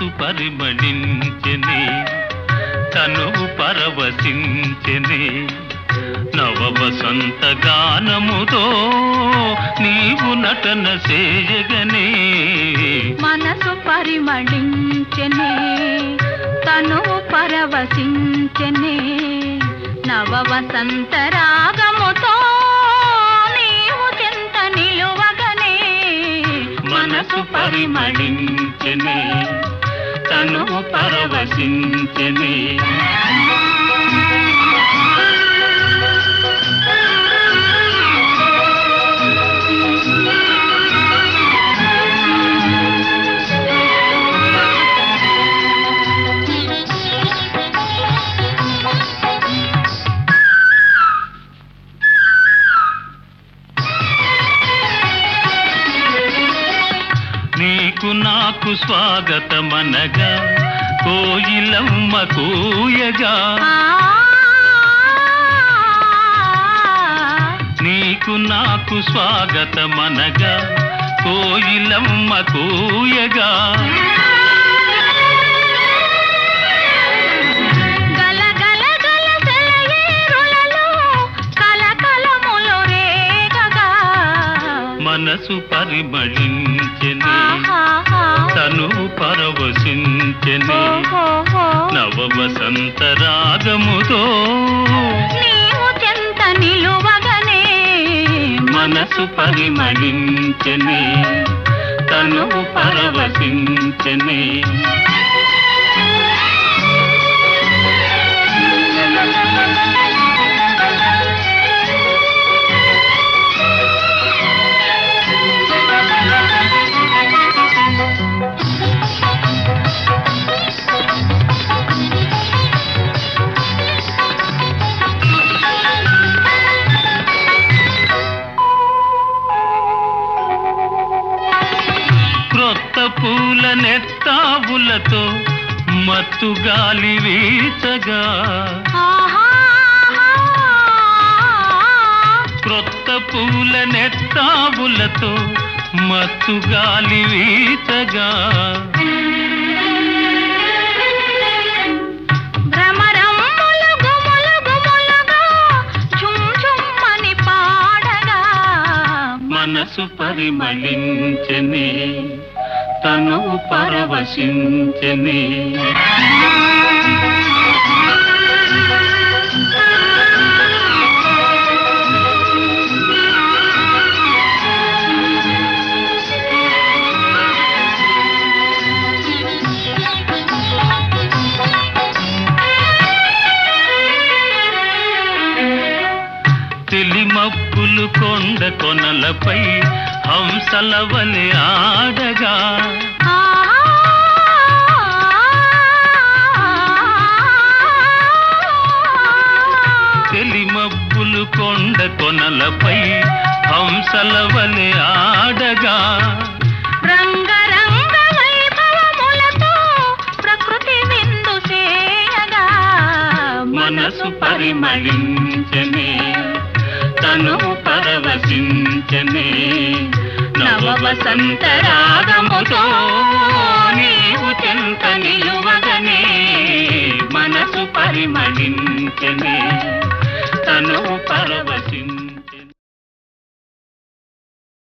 మనసు పరిమళించెని తనువు పరవశించెని నవ వసంత గానముతో నీవు నటన చేయగనే మనసు పరిమళించెనే తను పరవశించెనే నవ వసంత రాగముతో నీవు చెంత నిలువగనే మనసు పరిమళించెని తనువు పరవశించెని నీకు నాకు స్వాగతమనగా కోయిలమ్మ కూయగా ఆ, నీకు నాకు స్వాగతమనగా కోయిలమ్మ కూయగా గల గల గల సెలయేరులలో కలకలములు రేగగా మనసు పరిమళించెని ఆహాహా. తను పరవశించెని ఓహోహో. నవ వసంత రాగముతో నీవు చెంత నిలువగనే మనసు పరిమళించెని తను పరవశించెని క్రొత్త పూల నెత్తావులతో మత్తు గాలి వీచగా ఆహాహా. క్రొత్త పూల నెత్తావులతో మత్తు గాలి వీచగా భ్రమరమ్ములు గుములు గుములుగా ఝుమ్ ఝుమ్మని పాడగా మనసు పరిమళించెని తను పరవశించెని తెలిమప్పులు కొండ కొనలపై హంసల వలె ఆడగా తెలిమప్పులు కొండ కొనలపై హంసల వలె ఆడగా రంగరంగ వైభవములతో ప్రకృతి విందు చేయగా మనసు పరిమళించనే తను పరవశించనే నవ వసంత రాగముతో నీవు చెంత నిలువగనే మనసు పరిమళించనే తను పరవశించ